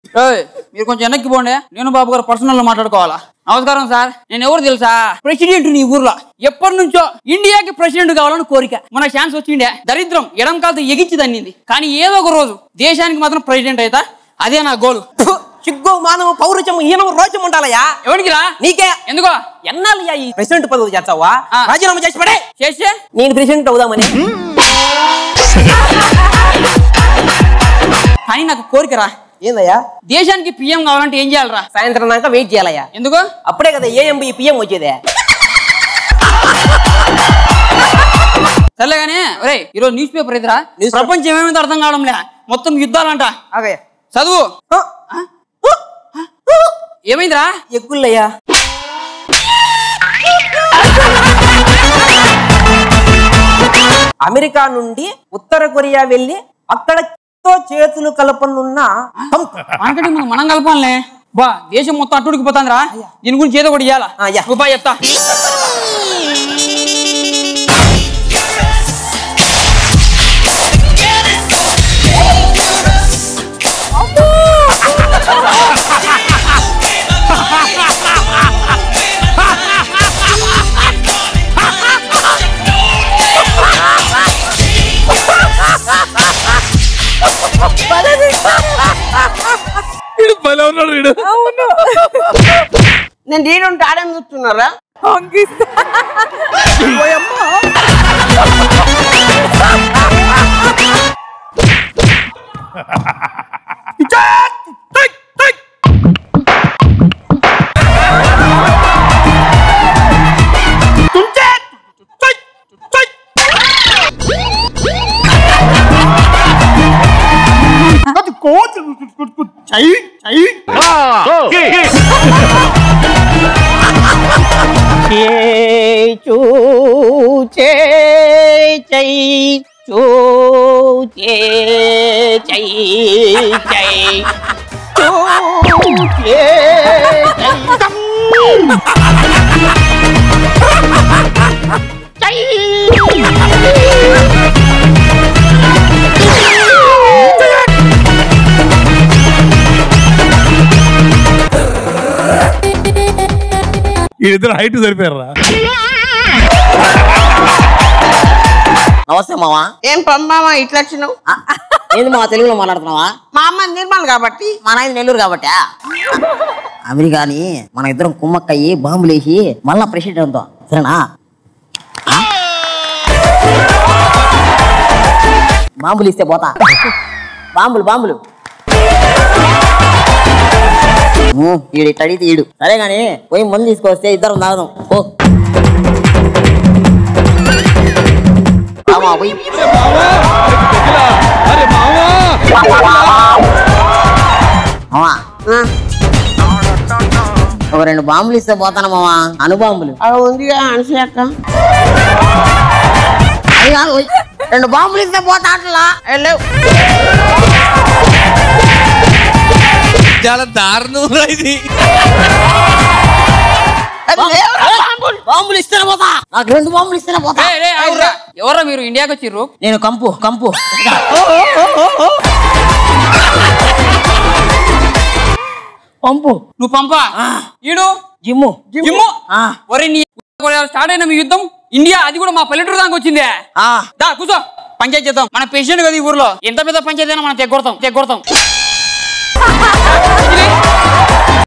ఏయ్, మీరు కొంచెం వెనక్కి పోండి నేను బాబు గారు పర్సనల్ మాట్లాడుకోవాలా నమస్కారం సార్ నేను ఎవరు తెలుసా ప్రెసిడెంట్ నీ ఊర్లో ఎప్పటి నుంచో ఇండియాకి ప్రెసిడెంట్ కావాలని కోరిక మన ఛాన్స్ వచ్చిండే దరిద్రం ఎడం కాలతో ఎగిచ్చి తన్నింది కానీ ఏదో ఒక రోజు దేశానికి మాత్రం ప్రెసిడెంట్ అవుతా అదే నా గోలు ఫు, సిగ్గు మానవ పౌరుషం ఈయన రోచం ఉండాలయ్యా ఎవరికి రా నీకే ఎందుకో ఎన్నాళ్ళయ్యా ఈ ప్రెసిడెంట్ పదవి చేస్తావా ఆ. రాజీనామా చేసి పడే చేస్తే నేను ప్రెసిడెంట్ అవుదామని కానీ నాకు కోరిక రా ఏందయ్యా దేశానికి పిఎం కావాలంటే ఏం చేయాలరా సాయంత్రం దాకా వెయిట్ చేయాలయ్యా ఎందుకు అప్పుడే కదా ఏఎంబి పిఎం వచ్చేదే సర్లే కానీ ఒరే ఈరోజు న్యూస్ పేపర్ ఎదురా News paper. ప్రపంచం ఏమైందో అర్థం కావడంలే మొత్తం యుద్ధాలంట అదే చదువు ఏమైందిరా ఎక్కుల్లయ్యా అమెరికా నుండి ఉత్తర కొరియా వెళ్ళి అక్కడ తో చేతులు కలపనున్న ట్రంప్. మనకంటే ముందు మనం కలపాలనే బా దేశం మొత్తం అట్టుడికి పోతాందిరా దీని గురించి ఏదో ఒకటి ఇయ్యాలా ఆ, యా. నువ్వు బా చెప్తా వీడు భలే ఉన్నాడు వీడు నేను నేనుంటే ఆడని చూస్తున్నారా చూ చే చై చూ చే చై చై చూ చే వీళ్ళిద్దరు హైట్ సరిపోయారా నమస్తే మావా ఏం పంపామా ఇట్లా వచ్చినావు ఏంది మావా తెలుగులో మాట్లాడుతున్నావా మా అమ్మ నిర్మల్ కాబట్టి మా నాయన నెల్లూరు కాబట్టా అమెరికాని మన ఇద్దరం కుమ్మక్కయ్యి బాంబులేసి మళ్ళా ప్రెసిడెంట్ అవుతాం సరేనా ఆ? బాంబులు ఇస్తే పోతా బాంబులు బాంబులు ఊ, ఈడు ఇట్ట అడిగితే ఈడు సరే గాని పోయి మందు తీసుకొస్తే ఇద్దరం తాగుదాం ఓ రామా, పోయి మామా ఒక రెండు బాంబులు ఇస్తే పోతాను మామా అణుబాంబులు అలా ఉందిగా అనిసి అక్క అది కాదు ఓయ్. రెండు బాంబులు ఇస్తే పోతా అట్లా వెళ్ళవు చాలా దారుణం రా ఇది బాంబులు ఇస్తేనే పోతా నాకు రెండు బాంబులు ఇస్తేనే పోతా ఏయ్, ఏయ్, ఆగురా. ఎవర్రా మీరు ఇండియాకి వచ్చిర్రు నేను కంపు కంపు పంపు నువ్వు పంపా ఈడు జిమ్ము జిమ్ము ఆ. ఒరే నీ స్టార్ట్ అయిన మీ యుద్ధం ఇండియా అది కూడా మా పల్లెటూరు దాకా వచ్చిందే ఆ. దా కూర్చో పంచాయతీ చేద్దాం మన ప్రెసిడెంట్ కదా ఈ ఊర్లో ఎంత పెద్ద పంచాయతీ అయినా మనం తెగొడతాం తెగొడతాం